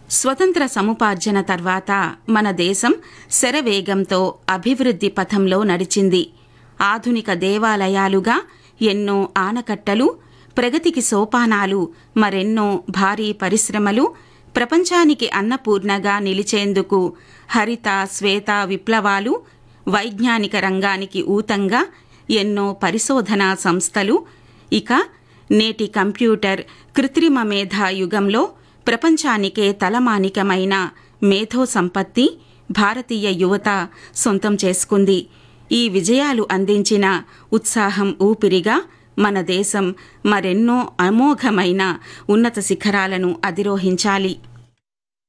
స్వతంత్ర సముపార్జన తర్వాత మన దేశం శరవేగంతో అభివృద్ధి పథంలో నడిచింది ఆధునిక దేవాలయాలుగా ఎన్నో ఆనకట్టలు ప్రగతికి సోపానాలు మరెన్నో భారీ పరిశ్రమలు ప్రపంచానికి అన్నపూర్ణగా నిలిచేందుకు హరిత శ్వేత విప్లవాలు వైజ్ఞానిక రంగానికి ఊతంగా ఎన్నో పరిశోధనా సంస్థలు ఇక నేటి కంప్యూటర్ కృత్రిమ మేధా యుగంలో ప్రపంచానికే తలమానికమైన మేధో సంపత్తి భారతీయ యువత సొంతం చేసుకుంది ఈ విజయాలు అందించిన ఉత్సాహం ఊపిరిగా మన దేశం మరెన్నో అమోఘమైన ఉన్నత శిఖరాలను అధిరోహించాలి